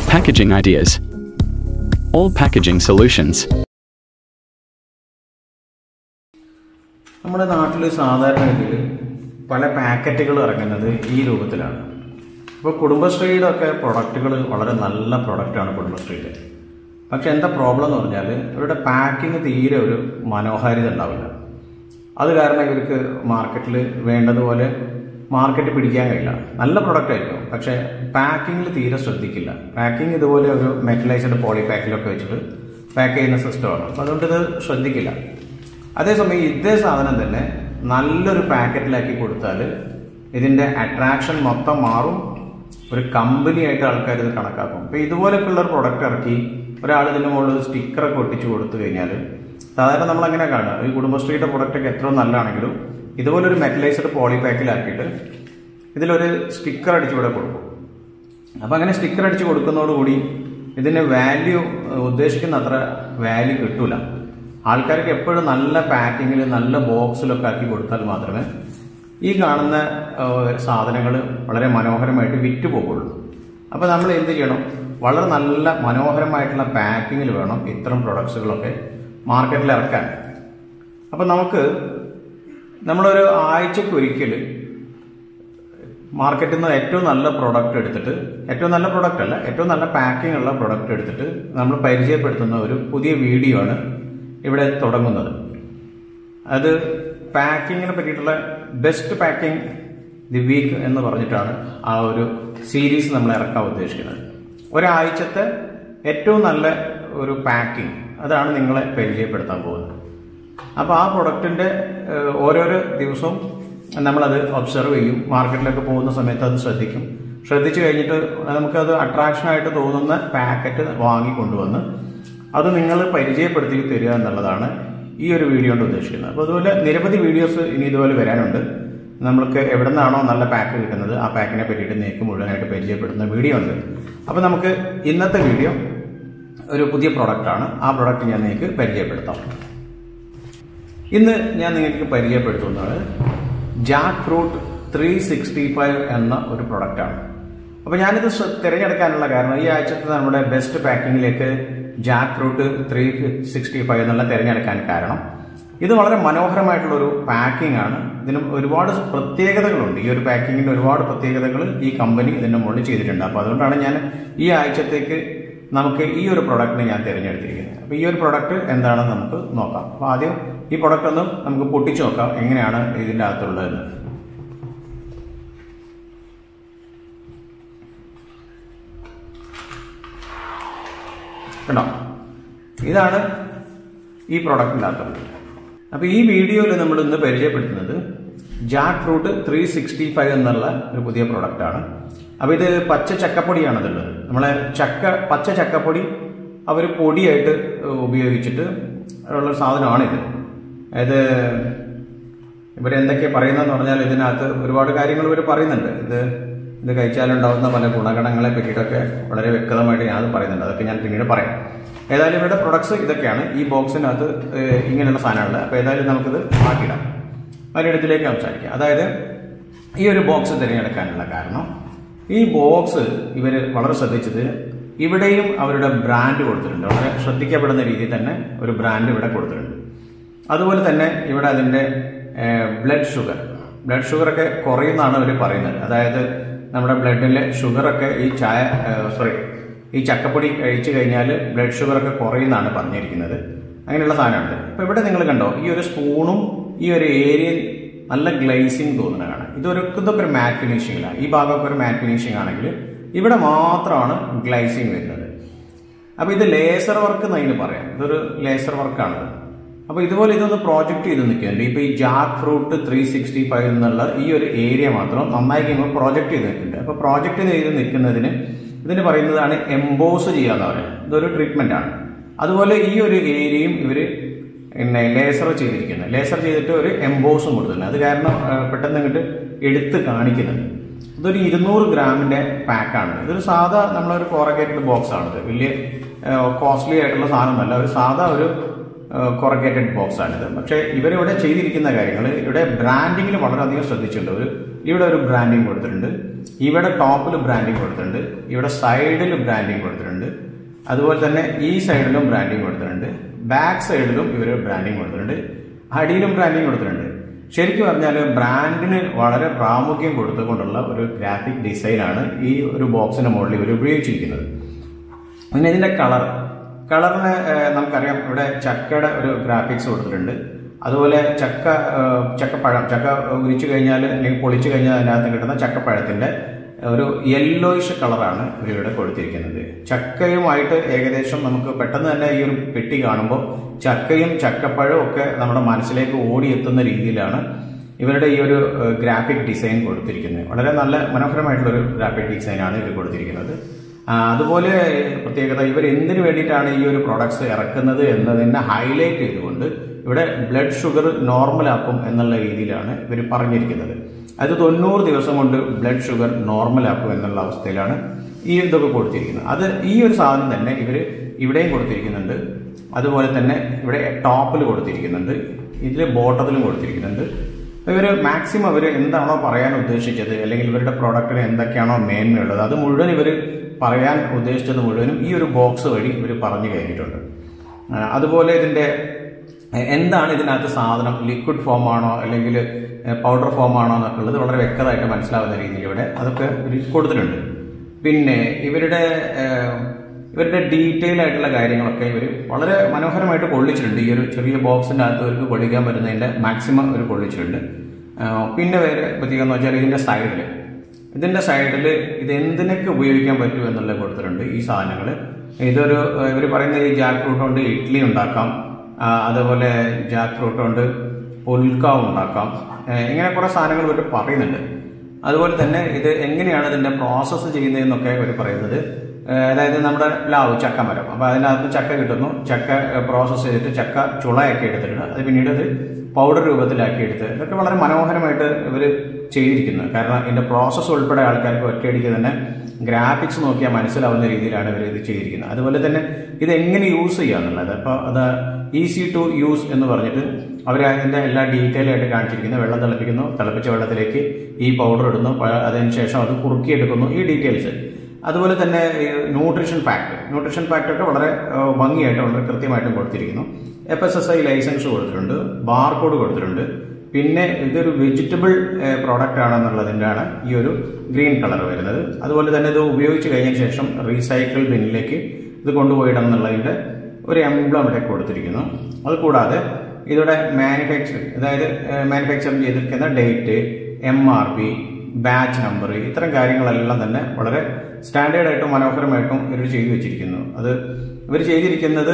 Packaging ideas. All packaging solutions. നമ്മുടെ നാട്ടിൽ സാധാരണഗതിയിൽ പല പാക്കറ്റുകൾ ഇറങ്ങുന്നത് ഈ രൂപത്തിലാണ് ഇപ്പോൾ കുടുംബശ്രീയുടെ ഒക്കെ പ്രൊഡക്റ്റുകൾ വളരെ നല്ല പ്രൊഡക്റ്റാണ് കുടുംബശ്രീയുടെ പക്ഷെ എന്താ പ്രോബ്ലം എന്ന് പറഞ്ഞാൽ ഇവരുടെ പാക്കിങ് തീരെ ഒരു മനോഹാരിത ഉണ്ടാവില്ല അത് കാരണം ഇവർക്ക് മാർക്കറ്റിൽ വേണ്ടതുപോലെ മാർക്കറ്റ് പിടിക്കാൻ കഴിയില്ല നല്ല പ്രൊഡക്റ്റ് ആയിരിക്കും പക്ഷേ പാക്കിങ്ങിൽ തീരെ ശ്രദ്ധിക്കില്ല പാക്കിംഗ് ഇതുപോലെ ഒരു മെറ്റലൈസ്ഡ് പോളി പാക്കിലൊക്കെ വെച്ചിട്ട് പാക്ക് ചെയ്യുന്ന സിസ്റ്റമാണ് അപ്പോൾ അതുകൊണ്ട് ഇത് ശ്രദ്ധിക്കില്ല അതേസമയം ഇതേ സാധനം തന്നെ നല്ലൊരു പാക്കറ്റിലാക്കി കൊടുത്താൽ ഇതിന്റെ അട്രാക്ഷൻ മൊത്തം മാറും ഒരു കമ്പനി ആയിട്ട് ആൾക്കാർ ഇത് കണക്കാക്കും ഇപ്പൊ ഇതുപോലൊക്കെയുള്ള ഒരു പ്രൊഡക്റ്റ് ഇറക്കി ഒരാൾ ഇതിന്റെ മുകളിൽ ഒരു സ്റ്റിക്കറൊക്കെ ഒട്ടിച്ചു കൊടുത്തു കഴിഞ്ഞാൽ സാധാരണ നമ്മൾ അങ്ങനെ കാണുക ഈ കുടുംബശ്രീയുടെ പ്രൊഡക്റ്റ് ഒക്കെ എത്ര നല്ലതാണെങ്കിലും ഇതുപോലൊരു മെറ്റലൈസ്ഡ് പോളി പാക്കിലാക്കിയിട്ട് ഇതിലൊരു സ്റ്റിക്കർ അടിച്ചു ഇവിടെ കൊടുക്കും അപ്പൊ അങ്ങനെ സ്റ്റിക്കർ അടിച്ച് കൊടുക്കുന്നതോടുകൂടി ഇതിന് വാല്യൂ ഉദ്ദേശിക്കുന്ന അത്ര വാല്യൂ കിട്ടൂല ആൾക്കാർക്ക് എപ്പോഴും നല്ല പാക്കിങ്ങിൽ നല്ല ബോക്സിലൊക്കെ ആക്കി കൊടുത്താൽ മാത്രമേ ഈ കാണുന്ന സാധനങ്ങൾ വളരെ മനോഹരമായിട്ട് വിറ്റ് പോകുള്ളൂ അപ്പോൾ നമ്മൾ എന്ത് ചെയ്യണം വളരെ നല്ല മനോഹരമായിട്ടുള്ള പാക്കിങ്ങിൽ വേണം ഇത്തരം പ്രൊഡക്ട്സുകളൊക്കെ മാർക്കറ്റിൽ ഇറക്കാൻ അപ്പം നമുക്ക് നമ്മളൊരു ആഴ്ചക്ക് ഒരിക്കൽ മാർക്കറ്റിൽ നിന്ന് ഏറ്റവും നല്ല പ്രൊഡക്റ്റ് എടുത്തിട്ട് ഏറ്റവും നല്ല പ്രൊഡക്റ്റ് അല്ല ഏറ്റവും നല്ല പാക്കിംഗ് ഉള്ള പ്രൊഡക്റ്റ് എടുത്തിട്ട് നമ്മൾ പരിചയപ്പെടുത്തുന്ന ഒരു പുതിയ വീഡിയോ ആണ് ഇവിടെ തുടങ്ങുന്നത് അത് പാക്കിങ്ങിനെ പറ്റിയിട്ടുള്ള ബെസ്റ്റ് പാക്കിംഗ് ദി വീക്ക് എന്ന് പറഞ്ഞിട്ടാണ് ആ ഒരു സീരീസ് നമ്മൾ ഇറക്കാൻ ഉദ്ദേശിക്കുന്നത് ഒരാഴ്ചത്തെ ഏറ്റവും നല്ല ഒരു പാക്കിംഗ് അതാണ് നിങ്ങളെ പരിചയപ്പെടുത്താൻ പോകുന്നത് അപ്പോൾ ആ പ്രൊഡക്റ്റിന്റെ ഓരോരോ ദിവസവും നമ്മളത് ഒബ്സർവ് ചെയ്യും മാർക്കറ്റിലൊക്കെ പോകുന്ന സമയത്ത് അത് ശ്രദ്ധിക്കും ശ്രദ്ധിച്ചു കഴിഞ്ഞിട്ട് നമുക്കത് അട്രാക്ഷനായിട്ട് തോന്നുന്ന പാക്കറ്റ് വാങ്ങി കൊണ്ടുവന്ന് അത് നിങ്ങൾ പരിചയപ്പെടുത്തി തരിക എന്നുള്ളതാണ് ഈ ഒരു വീഡിയോ കൊണ്ട് ഉദ്ദേശിക്കുന്നത് അപ്പോൾ അതുപോലെ നിരവധി വീഡിയോസ് ഇനി ഇതുപോലെ വരാനുണ്ട് നമ്മൾക്ക് എവിടെ നിന്നാണോ നല്ല പാക്ക് കിട്ടുന്നത് ആ പാക്കിനെ പറ്റിയിട്ട് നിങ്ങൾക്ക് മുഴുവനായിട്ട് പരിചയപ്പെടുത്തുന്ന വീഡിയോ ഉണ്ട് അപ്പോൾ നമുക്ക് ഇന്നത്തെ വീഡിയോ ഒരു പുതിയ പ്രൊഡക്റ്റാണ് ആ പ്രൊഡക്റ്റ് ഞാൻ നിങ്ങൾക്ക് പരിചയപ്പെടുത്താം ഇന്ന് ഞാൻ നിങ്ങൾക്ക് പരിചയപ്പെടുത്തുന്നത് jackfruit three sixty five എന്ന ഒരു പ്രൊഡക്റ്റാണ് അപ്പോൾ ഞാനിത് തിരഞ്ഞെടുക്കാനുള്ള കാരണം ഈ ആഴ്ചത്തെ നമ്മുടെ ബെസ്റ്റ് പാക്കിങ്ങിലേക്ക് jackfruit three sixty five എന്നുള്ള തിരഞ്ഞെടുക്കാൻ കാരണം ഇത് വളരെ മനോഹരമായിട്ടുള്ള ഒരു പാക്കിംഗ് ആണ് ഇതിന് ഒരുപാട് പ്രത്യേകതകളുണ്ട് ഈ ഒരു പാക്കിങ്ങിന് ഒരുപാട് പ്രത്യേകതകൾ ഈ കമ്പനി ഇതിന്റെ മുകളിൽ ചെയ്തിട്ടുണ്ട് അപ്പോൾ അതുകൊണ്ടാണ് ഞാൻ ഈ ആഴ്ചത്തേക്ക് നമുക്ക് ഈ ഒരു പ്രൊഡക്റ്റിനെ ഞാൻ തിരഞ്ഞെടുത്തിരിക്കുന്നത് അപ്പോൾ ഈ ഒരു പ്രൊഡക്റ്റ് എന്താണെന്ന് നമുക്ക് നോക്കാം അപ്പോൾ ആദ്യം ഈ പ്രൊഡക്റ്റ് ഒന്ന് നമുക്ക് പൊട്ടിച്ചു നോക്കാം എങ്ങനെയാണ് ഇതിൻ്റെ അകത്തുള്ളതെന്ന് കണ്ടോ ഇതാണ് ഈ പ്രൊഡക്റ്റിൻ്റെ അകത്തുള്ളത് അപ്പോൾ ഈ വീഡിയോയിൽ നമ്മൾ ഇന്ന് പരിചയപ്പെടുത്തുന്നത് jackfruit three sixty five എന്നുള്ള ഒരു പുതിയ പ്രൊഡക്റ്റാണ് അപ്പോൾ ഇത് പച്ച ചക്കപ്പൊടിയാണ് ഇതുള്ളത് നമ്മളെ ചക്ക പച്ച ചക്കപ്പൊടി അവർ പൊടിയായിട്ട് ഉപയോഗിച്ചിട്ട് ഉള്ള സാധനമാണിത് അതായത് ഇവരെന്തൊക്കെ പറയുന്നതെന്ന് പറഞ്ഞാൽ ഇതിനകത്ത് ഒരുപാട് കാര്യങ്ങൾ ഇവർ പറയുന്നുണ്ട് ഇത് ഇത് കഴിച്ചാലുണ്ടാവുന്ന പല ഗുണഗണങ്ങളെ പറ്റിയിട്ടൊക്കെ വളരെ വ്യക്തമായിട്ട് ഞാൻ പറയുന്നുണ്ട് അതൊക്കെ ഞാൻ പിന്നീട് പറയാം ഏതായാലും ഇവരുടെ പ്രൊഡക്ട്സ് ഇതൊക്കെയാണ് ഈ ബോക്സിനകത്ത് ഇങ്ങനെയുള്ള സാധനങ്ങളുണ്ട് അപ്പോൾ ഏതായാലും നമുക്കിത് മാറ്റിയിടാം മറ്റൊരിടത്തിലേക്ക് സംസാരിക്കാം അതായത് ഈ ഒരു ബോക്സ് തിരഞ്ഞെടുക്കാനുള്ള കാരണം ഈ ബോക്സ് ഇവർ വളരെ ശ്രദ്ധിച്ചത് ഇവിടെയും അവരുടെ ബ്രാൻഡ് കൊടുത്തിട്ടുണ്ട് വളരെ ശ്രദ്ധിക്കപ്പെടുന്ന രീതിയിൽ തന്നെ ഒരു ബ്രാൻഡ് ഇവിടെ കൊടുത്തിട്ടുണ്ട് അതുപോലെ തന്നെ ഇവിടെ അതിൻ്റെ ബ്ലഡ് ഷുഗർ ബ്ലഡ് ഷുഗറൊക്കെ കുറയുമെന്നാണ് അവർ പറയുന്നത് അതായത് നമ്മുടെ ബ്ലഡിലെ ഷുഗറൊക്കെ ഈ ചായ സോറി ഈ ചക്കപ്പൊടി കഴിച്ചു കഴിഞ്ഞാൽ ബ്ലഡ് ഷുഗറൊക്കെ കുറയുമെന്നാണ് പറഞ്ഞിരിക്കുന്നത് അങ്ങനെയുള്ള സാധനമുണ്ട് ഇപ്പൊ ഇവിടെ നിങ്ങൾ കണ്ടോ ഈ ഒരു സ്പൂണും ഈ ഒരു ഏരിയയിൽ നല്ല ഗ്ലേസിങ് തോന്നുന്നതാണ് ഇതൊരു ഇതൊക്കെ ഒരു മാറ്റ് ഫിനിഷിങ്ങിലാണ് ഈ ഭാഗമൊക്കെ ഒരു മാറ്റ് ഫിനിഷിംഗ് ആണെങ്കിൽ ഇവിടെ മാത്രമാണ് ഗ്ലൈസിങ് വരുന്നത് അപ്പൊ ഇത് ലേസർ വർക്ക് എന്ന് അതിന് പറയാം ഇതൊരു ലേസർ വർക്കാണ് അപ്പൊ ഇതുപോലെ ഇതൊന്ന് പ്രോജക്റ്റ് ചെയ്ത് നിൽക്കുന്നുണ്ട് ഇപ്പൊ ഈ jackfruit three sixty five എന്നുള്ള ഈ ഒരു ഏരിയ മാത്രം നന്നായി കഴിയുമ്പോൾ പ്രോജക്റ്റ് ചെയ്ത് നിൽക്കുന്നുണ്ട് അപ്പൊ പ്രോജക്റ്റ് ചെയ്ത് നിൽക്കുന്നതിന് ഇതിന് പറയുന്നതാണ് എംബോസ് ചെയ്യാന്ന് പറയുന്നത് ഇതൊരു ട്രീറ്റ്മെന്റ് ആണ് അതുപോലെ ഈ ഒരു ഏരിയയും ഇവര് പിന്നെ ലേസർ ചെയ്തിരിക്കുന്നത് ലേസർ ചെയ്തിട്ട് ഒരു എംബോസും കൊടുത്തിട്ടുണ്ട് അത് കാരണം പെട്ടെന്ന് ഇങ്ങോട്ട് എടുത്ത് കാണിക്കുന്നുണ്ട് ഇതൊരു ഇരുന്നൂറ് ഗ്രാമിന്റെ പാക്കാണ് ഇതൊരു സാധാ നമ്മളൊരു കോറഗേറ്റഡ് ബോക്സ് ആണിത് വലിയ കോസ്റ്റ്ലി ആയിട്ടുള്ള സാധനമല്ല ഒരു സാധാ ഒരു കൊറഗേറ്റഡ് ബോക്സ് ആണിത് പക്ഷേ ഇവരിവിടെ ചെയ്തിരിക്കുന്ന കാര്യങ്ങൾ ഇവിടെ ബ്രാൻഡിങ്ങിൽ വളരെയധികം ശ്രദ്ധിച്ചിട്ടുണ്ട് ഒരു ഇവിടെ ഒരു ബ്രാൻഡിങ് കൊടുത്തിട്ടുണ്ട് ഇവിടെ ടോപ്പിൽ ബ്രാൻഡിങ് കൊടുത്തിട്ടുണ്ട് ഇവിടെ സൈഡിൽ ബ്രാൻഡിങ് കൊടുത്തിട്ടുണ്ട് അതുപോലെ തന്നെ ഈ സൈഡിലും ബ്രാൻഡിങ് കൊടുത്തിട്ടുണ്ട് ബാക്ക് സൈഡിലും ഇവർ ബ്രാൻഡിങ് കൊടുത്തിട്ടുണ്ട് അടിയിലും ബ്രാൻഡിങ് കൊടുത്തിട്ടുണ്ട് ശരിക്കും പറഞ്ഞാൽ ബ്രാൻഡിന് വളരെ പ്രാമുഖ്യം കൊടുത്തുകൊണ്ടുള്ള ഒരു ഗ്രാഫിക് ഡിസൈനാണ് ഈ ഒരു ബോക്സിന്റെ മുകളിൽ ഇവർ ഉപയോഗിച്ചിരിക്കുന്നത് പിന്നെ ഇതിന്റെ കളർ കളറിന് നമുക്കറിയാം ഇവിടെ ചക്കയുടെ ഒരു ഗ്രാഫിക്സ് കൊടുത്തിട്ടുണ്ട് അതുപോലെ ചക്ക ഏഹ്, ചക്കപ്പഴം ചക്ക ഉരിച്ചു കഴിഞ്ഞാൽ അല്ലെങ്കിൽ പൊളിച്ചു കഴിഞ്ഞാൽ അതിനകത്ത് കിട്ടുന്ന ചക്കപ്പഴത്തിന്റെ ഒരു യെല്ലോയിഷ് കളറാണ് ഇവരിവിടെ കൊടുത്തിരിക്കുന്നത് ചക്കയുമായിട്ട് ഏകദേശം നമുക്ക് പെട്ടെന്ന് തന്നെ ഈ ഒരു പെട്ടി കാണുമ്പോൾ ചക്കയും ചക്കപ്പഴവും ഒക്കെ നമ്മുടെ മനസ്സിലേക്ക് ഓടിയെത്തുന്ന രീതിയിലാണ് ഇവരുടെ ഈ ഒരു ഗ്രാഫിക് ഡിസൈൻ കൊടുത്തിരിക്കുന്നത് വളരെ നല്ല മനോഹരമായിട്ടുള്ള ഒരു ഗ്രാഫിക് ഡിസൈനാണ് ഇവർ കൊടുത്തിരിക്കുന്നത് ആ, അതുപോലെ പ്രത്യേകത ഇവർ എന്തിനു വേണ്ടിയിട്ടാണ് ഈ ഒരു പ്രോഡക്ട്സ് ഇറക്കുന്നത് എന്നതിനെ ഹൈലൈറ്റ് ചെയ്തുകൊണ്ട് ഇവിടെ ബ്ലഡ് ഷുഗർ നോർമലാക്കും എന്നുള്ള രീതിയിലാണ് ഇവർ പറഞ്ഞിരിക്കുന്നത് അത് തൊണ്ണൂറ് ദിവസം കൊണ്ട് ബ്ലഡ് ഷുഗർ നോർമലാക്കും എന്നുള്ള അവസ്ഥയിലാണ് ഈ ഇതൊക്കെ കൊടുത്തിരിക്കുന്നത് അത് ഈ ഒരു സാധനം തന്നെ ഇവർ ഇവിടെയും കൊടുത്തിരിക്കുന്നുണ്ട് അതുപോലെ തന്നെ ഇവിടെ ടോപ്പിൽ കൊടുത്തിരിക്കുന്നുണ്ട് ഇതിൽ ബോട്ടത്തിലും കൊടുത്തിരിക്കുന്നുണ്ട് ഇവർ മാക്സിമം അവർ എന്താണോ പറയാൻ ഉദ്ദേശിച്ചത് അല്ലെങ്കിൽ ഇവരുടെ പ്രോഡക്റ്റിന് എന്തൊക്കെയാണോ മേന്മയുള്ളത് അത് മുഴുവൻ ഇവർ പറയാൻ ഉദ്ദേശിച്ചത് മുഴുവനും ഈ ഒരു ബോക്സ് വഴി ഇവർ പറഞ്ഞു കഴിഞ്ഞിട്ടുണ്ട് ആ, അതുപോലെ ഇതിന്റെ എ- എന്താണ് ഇതിനകത്ത് സാധനം ലിക്വിഡ് ഫോം ആണോ അല്ലെങ്കിൽ പൗഡർ ഫോം ആണോ എന്നൊക്കെ ഉള്ളത് വളരെ വ്യക്തമായിട്ട് മനസ്സിലാവുന്ന രീതിയിൽ ഇവിടെ അതൊക്കെ ഇവർ കൊടുത്തിട്ടുണ്ട് പിന്നെ ഇവരുടെ ഏഹ്, ഇവരുടെ ഡീറ്റെയിൽ ആയിട്ടുള്ള കാര്യങ്ങളൊക്കെ ഇവർ വളരെ മനോഹരമായിട്ട് കൊള്ളിച്ചിട്ടുണ്ട് ഈ ഒരു ചെറിയ ബോക്സിന്റെ അകത്ത് ഇവർക്ക് കൊള്ളിക്കാൻ പറ്റുന്നതിന്റെ മാക്സിമം ഇവർ കൊള്ളിച്ചിട്ടുണ്ട് ഏഹ്, പിന്നെ വേറെ പ്രത്യേകം എന്ന് വെച്ചാൽ ഇതിന്റെ സൈഡിൽ ഇതിന്റെ സൈഡിൽ ഇത് എന്തിനൊക്കെ ഉപയോഗിക്കാൻ പറ്റും എന്നുള്ളത് കൊടുത്തിട്ടുണ്ട് ഈ സാധനങ്ങൾ ഇതൊരു ഇവർ പറയുന്നത് ഈ ജാക്ക് ഫ്രൂട്ട് കൊണ്ട് ഇഡ്ഡലി ഉണ്ടാക്കാം ആ, അതുപോലെ ജാക്ക് ഫ്രൂട്ട് കൊണ്ട് പുൽക്കാവ് ഉണ്ടാക്കാം ഏ, ഇങ്ങനെ കുറെ സാധനങ്ങൾ ഇവർ പറയുന്നുണ്ട് അതുപോലെ തന്നെ ഇത് എങ്ങനെയാണ് ഇതിന്റെ പ്രോസസ്സ് ചെയ്യുന്നതെന്നൊക്കെ ഇവർ പറയുന്നത് ഏ, അതായത് നമ്മുടെ പ്ലാവ് ചക്ക മരം അപ്പൊ അതിനകത്ത് ചക്ക കിട്ടുന്നു ചക്ക പ്രോസസ്സ് ചെയ്തിട്ട് ചക്ക ചുളയൊക്കെ എടുത്തിട്ടുണ്ട് അത് പിന്നീട് അത് പൗഡർ രൂപത്തിലാക്കി എടുത്ത് ഇതൊക്കെ വളരെ മനോഹരമായിട്ട് ഇവർ ചെയ്തിരിക്കുന്നു കാരണം ഇതിന്റെ പ്രോസസ്സ് ഉൾപ്പെടെ ആൾക്കാർക്ക് ഒറ്റയടിക്ക് തന്നെ ഗ്രാഫിക്സ് നോക്കിയാൽ മനസ്സിലാവുന്ന രീതിയിലാണ് ഇവർ ഇത് ചെയ്തിരിക്കുന്നത് അതുപോലെ തന്നെ ഇത് എങ്ങനെ യൂസ് ചെയ്യാന്നുള്ളത് അപ്പോൾ അത് ഈസി ടു യൂസ് എന്ന് പറഞ്ഞിട്ട് അവർ അതിന്റെ എല്ലാ ഡീറ്റെയിൽ ആയിട്ട് കാണിച്ചിരിക്കുന്നു വെള്ളം തിളപ്പിക്കുന്നു തിളപ്പിച്ച വെള്ളത്തിലേക്ക് ഈ പൗഡർ ഇടുന്നു പ- അതിനുശേഷം അത് കുറുക്കിയെടുക്കുന്നു ഈ ഡീറ്റെയിൽസ് അതുപോലെ തന്നെ ന്യൂട്രീഷൻ ഫാക്ട് ന്യൂട്രീഷൻ ഫാക്ട് ഒക്കെ വളരെ ഏഹ്, ഭംഗിയായിട്ട് വളരെ കൃത്യമായിട്ടും കൊടുത്തിരിക്കുന്നു F S S I licence കൊടുത്തിട്ടുണ്ട് ബാർകോഡ് കൊടുത്തിട്ടുണ്ട് പിന്നെ ഇതൊരു വെജിറ്റബിൾ പ്രോഡക്റ്റ് ആണെന്നുള്ളതിൻ്റെയാണ് ഈ ഒരു ഗ്രീൻ കളർ വരുന്നത് അതുപോലെ തന്നെ ഇത് ഉപയോഗിച്ച് കഴിഞ്ഞ ശേഷം റീസൈക്കിൾ ബിന്നിലേക്ക് ഇത് കൊണ്ടുപോയിടണം എന്നുള്ളതിൻ്റെ ഒരു എംബ്ലം ഇവിടെ കൊടുത്തിരിക്കുന്നു അതുകൂടാതെ ഇതിവിടെ മാനുഫാക്ചറിങ് അതായത് മാനുഫാക്ചറിങ് ചെയ്തിരിക്കുന്ന date M R P batch number ഇത്തരം കാര്യങ്ങളെല്ലാം തന്നെ വളരെ സ്റ്റാൻഡേർഡ് ആയിട്ടും മനോഹരമായിട്ടും ഇവർ ചെയ്തു വെച്ചിരിക്കുന്നു അത് ഇവർ ചെയ്തിരിക്കുന്നത്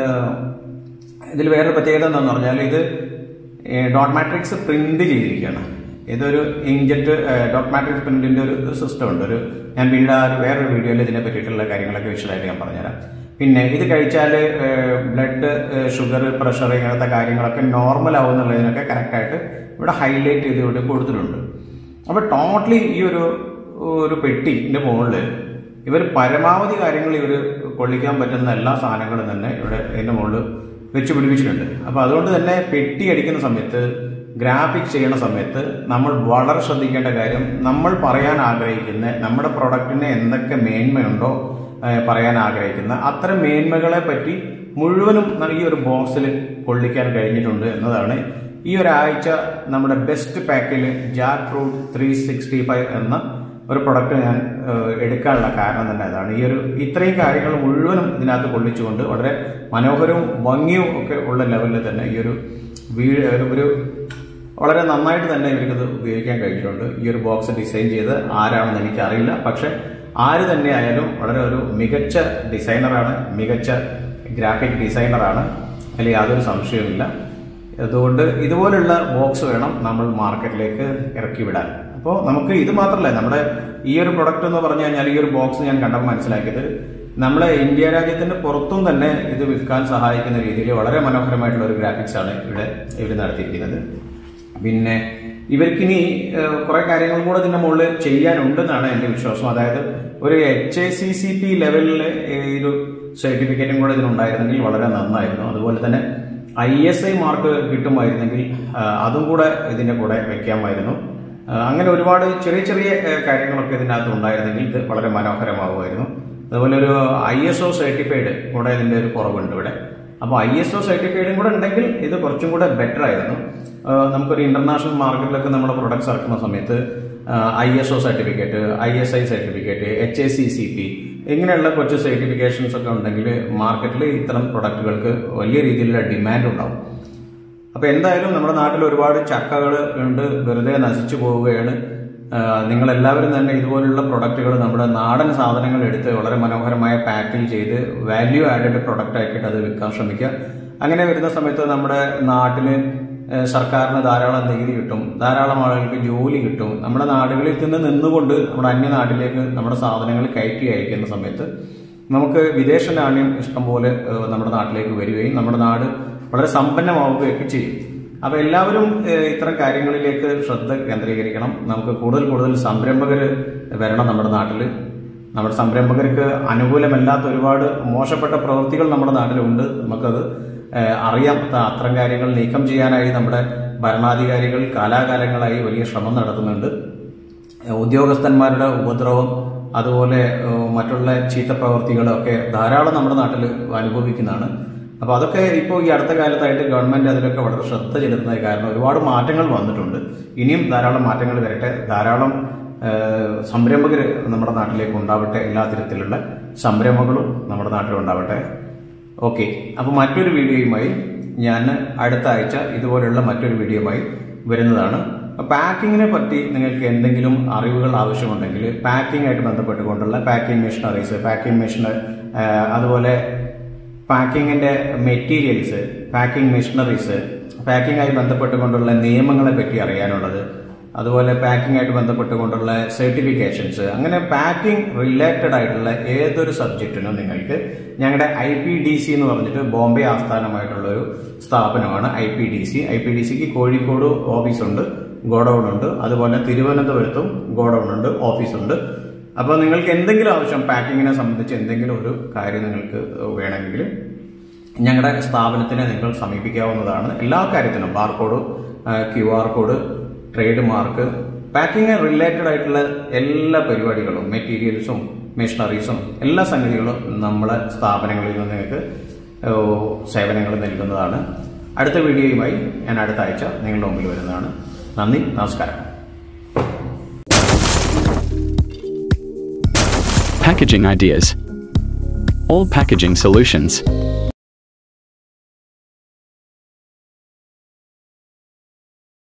ഇതിൽ വേറൊരു പ്രത്യേകത എന്താണെന്ന് പറഞ്ഞാൽ ഇത് ഡോട്ട് മാട്രിക്സ് പ്രിന്റ് ചെയ്തിരിക്കുകയാണ് ഇതൊരു ഇഞ്ചറ്റ് ഡോട്ട് മാട്രിക്സ് പ്രിന്റിന്റെ ഒരു സിസ്റ്റം ഉണ്ട് ഒരു ഞാൻ പിന്നീട് ആ ഒരു വേറൊരു വീഡിയോയിൽ ഇതിനെ പറ്റിയിട്ടുള്ള കാര്യങ്ങളൊക്കെ വിശദമായിട്ട് ഞാൻ പറഞ്ഞുതരാം പിന്നെ ഇത് കഴിച്ചാൽ ബ്ലഡ് ഷുഗർ പ്രഷർ ഇങ്ങനത്തെ കാര്യങ്ങളൊക്കെ നോർമൽ ആവുന്നുള്ളതിനൊക്കെ കറക്റ്റായിട്ട് ഇവിടെ ഹൈലൈറ്റ് ചെയ്ത് ഇവിടെ കൊടുത്തിട്ടുണ്ട് അപ്പോൾ ടോട്ടലി ഈ ഒരു ഒരു പെട്ടിന്റെ മുകളിൽ ഇവർ പരമാവധി കാര്യങ്ങൾ ഇവർ കൊള്ളിക്കാൻ പറ്റുന്ന എല്ലാ സാധനങ്ങളും തന്നെ ഇവിടെ ഇതിന്റെ മുകളിൽ വെച്ച് പിടിപ്പിച്ചിട്ടുണ്ട് അപ്പോൾ അതുകൊണ്ട് തന്നെ പെട്ടി അടിക്കുന്ന സമയത്ത് ഗ്രാഫിക്സ് ചെയ്യുന്ന സമയത്ത് നമ്മൾ വളരെ ശ്രദ്ധിക്കേണ്ട കാര്യം നമ്മൾ പറയാൻ ആഗ്രഹിക്കുന്ന നമ്മുടെ പ്രൊഡക്റ്റിന് എന്തൊക്കെ മേന്മയുണ്ടോ ഏഹ് പറയാൻ ആഗ്രഹിക്കുന്ന അത്തരം മേന്മകളെ പറ്റി മുഴുവനും ഈ ഒരു ബോക്സിൽ കൊള്ളിക്കാൻ കഴിഞ്ഞിട്ടുണ്ട് എന്നതാണ് ഈ ഒരാഴ്ച നമ്മുടെ ബെസ്റ്റ് പാക്കിൽ jackfruit three sixty five എന്ന ഒരു പ്രൊഡക്റ്റ് ഞാൻ ഏഹ്, എടുക്കാനുള്ള കാരണം തന്നെ അതാണ് ഈ ഒരു ഇത്രയും കാര്യങ്ങൾ മുഴുവനും ഇതിനകത്ത് കൊള്ളിച്ചുകൊണ്ട് വളരെ മനോഹരവും ഭംഗിയും ഒക്കെ ഉള്ള ലെവലിൽ തന്നെ ഈ ഒരു വീ- ഒരു- ഒരു വളരെ നന്നായിട്ട് തന്നെ ഇവർക്കത് ഉപയോഗിക്കാൻ കഴിഞ്ഞിട്ടുണ്ട് ഈ ഒരു ബോക്സ് ഡിസൈൻ ചെയ്ത് ആരാണെന്ന് എനിക്കറിയില്ല പക്ഷെ ആര് തന്നെ ആയാലും വളരെ ഒരു മികച്ച ഡിസൈനറാണ് മികച്ച ഗ്രാഫിക് ഡിസൈനറാണ് അതിൽ യാതൊരു സംശയവുമില്ല അതുകൊണ്ട് ഇതുപോലുള്ള ബോക്സ് വേണം നമ്മൾ മാർക്കറ്റിലേക്ക് ഇറക്കി വിടാൻ അപ്പോൾ നമുക്ക് ഇത് മാത്രമല്ല നമ്മുടെ ഈ ഒരു പ്രൊഡക്റ്റ് എന്ന് പറഞ്ഞു കഴിഞ്ഞാൽ ഈ ഒരു ബോക്സ് ഞാൻ കണ്ടപ്പോൾ മനസ്സിലാക്കിയത് നമ്മളെ ഇന്ത്യ രാജ്യത്തിന്റെ പുറത്തും തന്നെ ഇത് വിൽക്കാൻ സഹായിക്കുന്ന രീതിയിൽ വളരെ മനോഹരമായിട്ടുള്ള ഒരു ഗ്രാഫിക്സ് ആണ് ഇവിടെ ഇവർ നടത്തിയിരിക്കുന്നത് പിന്നെ ഇവർക്കിനി ഏഹ്, കുറെ കാര്യങ്ങളും കൂടെ ഇതിന്റെ മുകളിൽ ചെയ്യാനുണ്ടെന്നാണ് എന്റെ വിശ്വാസം അതായത് ഒരു H I C C P ലെവലിൽ ഒരു സർട്ടിഫിക്കറ്റും കൂടെ ഇതിനുണ്ടായിരുന്നെങ്കിൽ വളരെ നന്നായിരുന്നു അതുപോലെ തന്നെ ഐ എസ് ഐ മാർക്ക് കിട്ടുമായിരുന്നെങ്കിൽ ആ, അതും കൂടെ ഇതിന്റെ കൂടെ വെക്കാമായിരുന്നു ആ, അങ്ങനെ ഒരുപാട് ചെറിയ ചെറിയ ആ, കാര്യങ്ങളൊക്കെ ഇതിനകത്ത് ഉണ്ടായിരുന്നെങ്കിൽ ഇത് വളരെ മനോഹരമാകുമായിരുന്നു അതുപോലെ ഒരു ഐ എസ് ഒ സർട്ടിഫൈഡ് കൂടെ ഇതിന്റെ ഒരു കുറവുണ്ട് ഇവിടെ അപ്പോൾ ഐ എസ് ഒ സർട്ടിഫൈഡും കൂടെ ഉണ്ടെങ്കിൽ ഇത് കുറച്ചും കൂടെ ബെറ്റർ ആയിരുന്നു ആ, നമുക്കൊരു ഇന്റർനാഷണൽ മാർക്കറ്റിലൊക്കെ നമ്മുടെ പ്രൊഡക്ട്സ് ഇറക്കുന്ന സമയത്ത് I S O certificate I S I certificate H A C C P ഇങ്ങനെയുള്ള കുറച്ച് സർട്ടിഫിക്കേഷൻസ് ഒക്കെ ഉണ്ടെങ്കിൽ മാർക്കറ്റിൽ ഇത്തരം പ്രൊഡക്റ്റുകൾക്ക് വലിയ രീതിയിലുള്ള ഡിമാൻഡ് ഉണ്ടാവും അപ്പൊ എന്തായാലും നമ്മുടെ നാട്ടിൽ ഒരുപാട് ചക്കകൾ ഉണ്ട് വെറുതെ നശിച്ചു പോവുകയാണ് നിങ്ങൾ എല്ലാവരും തന്നെ ഇതുപോലുള്ള പ്രൊഡക്റ്റുകൾ നമ്മുടെ നാടൻ സാധനങ്ങൾ എടുത്ത് വളരെ മനോഹരമായ പാക്കിൽ ചെയ്ത് വാല്യൂ ആഡഡ് പ്രൊഡക്റ്റ് ആക്കിയിട്ട് അത് വിൽക്കാൻ ശ്രമിക്കുക അങ്ങനെ വരുന്ന സമയത്ത് നമ്മുടെ നാട്ടില് ഏഹ് സർക്കാരിന് ധാരാളം നികുതി കിട്ടും ധാരാളം ആളുകൾക്ക് ജോലി കിട്ടും നമ്മുടെ നാടുകളിൽ നിന്ന് നിന്നുകൊണ്ട് നമ്മുടെ അന്യ നാട്ടിലേക്ക് നമ്മുടെ സാധനങ്ങൾ കയറ്റി അയക്കുന്ന സമയത്ത് നമുക്ക് വിദേശ നാണ്യം ഇഷ്ടംപോലെ ഏഹ് നമ്മുടെ നാട്ടിലേക്ക് വരികയും നമ്മുടെ നാട് വളരെ സമ്പന്നമാവുകയൊക്കെ ചെയ്യും അപ്പൊ എല്ലാവരും ഏഹ് ഇത്തരം കാര്യങ്ങളിലേക്ക് ശ്രദ്ധ കേന്ദ്രീകരിക്കണം നമുക്ക് കൂടുതൽ കൂടുതൽ സംരംഭകർ വരണം നമ്മുടെ നാട്ടിൽ നമ്മുടെ സംരംഭകർക്ക് അനുകൂലമല്ലാത്ത ഒരുപാട് മോശപ്പെട്ട പ്രവൃത്തികൾ നമ്മുടെ നാട്ടിലുണ്ട് നമുക്കത് ഏഹ് അറിയാം ത- അത്തരം കാര്യങ്ങൾ നീക്കം ചെയ്യാനായി നമ്മുടെ ഭരണാധികാരികൾ കാലാകാലങ്ങളായി വലിയ ശ്രമം നടത്തുന്നുണ്ട് ഉദ്യോഗസ്ഥന്മാരുടെ ഉപദ്രവം അതുപോലെ ഏഹ് മറ്റുള്ള ചീത്ത പ്രവർത്തികളൊക്കെ ധാരാളം നമ്മുടെ നാട്ടിൽ അനുഭവിക്കുന്നതാണ് അപ്പോൾ അതൊക്കെ ഇപ്പോൾ ഈ അടുത്ത കാലത്തായിട്ട് ഗവൺമെന്റ് അതിലൊക്കെ വളരെ ശ്രദ്ധ ചെലുത്തുന്നത് കാരണം ഒരുപാട് മാറ്റങ്ങൾ വന്നിട്ടുണ്ട് ഇനിയും ധാരാളം മാറ്റങ്ങൾ വരട്ടെ ധാരാളം സംരംഭകർ നമ്മുടെ നാട്ടിലേക്ക് ഉണ്ടാവട്ടെ എല്ലാ തരത്തിലുള്ള സംരംഭങ്ങളും നമ്മുടെ നാട്ടിലുണ്ടാവട്ടെ ഓക്കെ അപ്പോൾ മറ്റൊരു വീഡിയോയുമായി ഞാൻ അടുത്ത ആഴ്ച ഇതുപോലുള്ള മറ്റൊരു വീഡിയോയുമായി വരുന്നതാണ് പാക്കിങ്ങിനെ പറ്റി നിങ്ങൾക്ക് എന്തെങ്കിലും അറിവുകൾ ആവശ്യമുണ്ടെങ്കിൽ പാക്കിംഗ് ആയിട്ട് ബന്ധപ്പെട്ടുകൊണ്ടുള്ള പാക്കിംഗ് മെഷീനറീസ് പാക്കിംഗ് മെഷീൻ അതുപോലെ പാക്കിങ്ങിന്റെ മെറ്റീരിയൽസ് പാക്കിംഗ് മെഷീനറീസ് പാക്കിംഗായി ബന്ധപ്പെട്ടുകൊണ്ടുള്ള നിയമങ്ങളെ പറ്റി അറിയാനുള്ളത് അതുപോലെ പാക്കിംഗ് ആയിട്ട് ബന്ധപ്പെട്ടുകൊണ്ടുള്ള സർട്ടിഫിക്കേഷൻസ് അങ്ങനെ പാക്കിംഗ് റിലേറ്റഡ് ആയിട്ടുള്ള ഏതൊരു സബ്ജക്റ്റിനും നിങ്ങൾക്ക് ഞങ്ങളുടെ ഐ പി ഡി സി എന്ന് പറഞ്ഞിട്ട് ബോംബെ ആസ്ഥാനമായിട്ടുള്ള ഒരു സ്ഥാപനമാണ് I P D C I P D സിക്ക് കോഴിക്കോട് ഓഫീസുണ്ട് ഗോഡൌൺ ഉണ്ട് അതുപോലെ തിരുവനന്തപുരത്തും ഗോഡൌൺ ഉണ്ട് ഓഫീസുണ്ട് അപ്പോൾ നിങ്ങൾക്ക് എന്തെങ്കിലും ആവശ്യം പാക്കിങ്ങിനെ സംബന്ധിച്ച് എന്തെങ്കിലും ഒരു കാര്യം നിങ്ങൾക്ക് വേണമെങ്കിൽ ഞങ്ങളുടെ സ്ഥാപനത്തിനെ നിങ്ങൾ സമീപിക്കാവുന്നതാണ് എല്ലാ കാര്യത്തിനും barcode Q R code trade mark packing related ആയിട്ടുള്ള എല്ലാ പരിപാടികളും മെറ്റീരിയൽസും മെഷീനറീസും എല്ലാ സംഗതികളും നമ്മളെ സ്ഥാപനങ്ങളിൽ നിന്ന് നിങ്ങൾക്ക് സേവനങ്ങൾ നൽകുന്നതാണ് അടുത്ത വീഡിയോയുമായി ഞാൻ അടുത്ത ആഴ്ച നിങ്ങളുടെ മുമ്പിൽ വരുന്നതാണ് നന്ദി നമസ്കാരം Packaging ideas. All packaging solutions.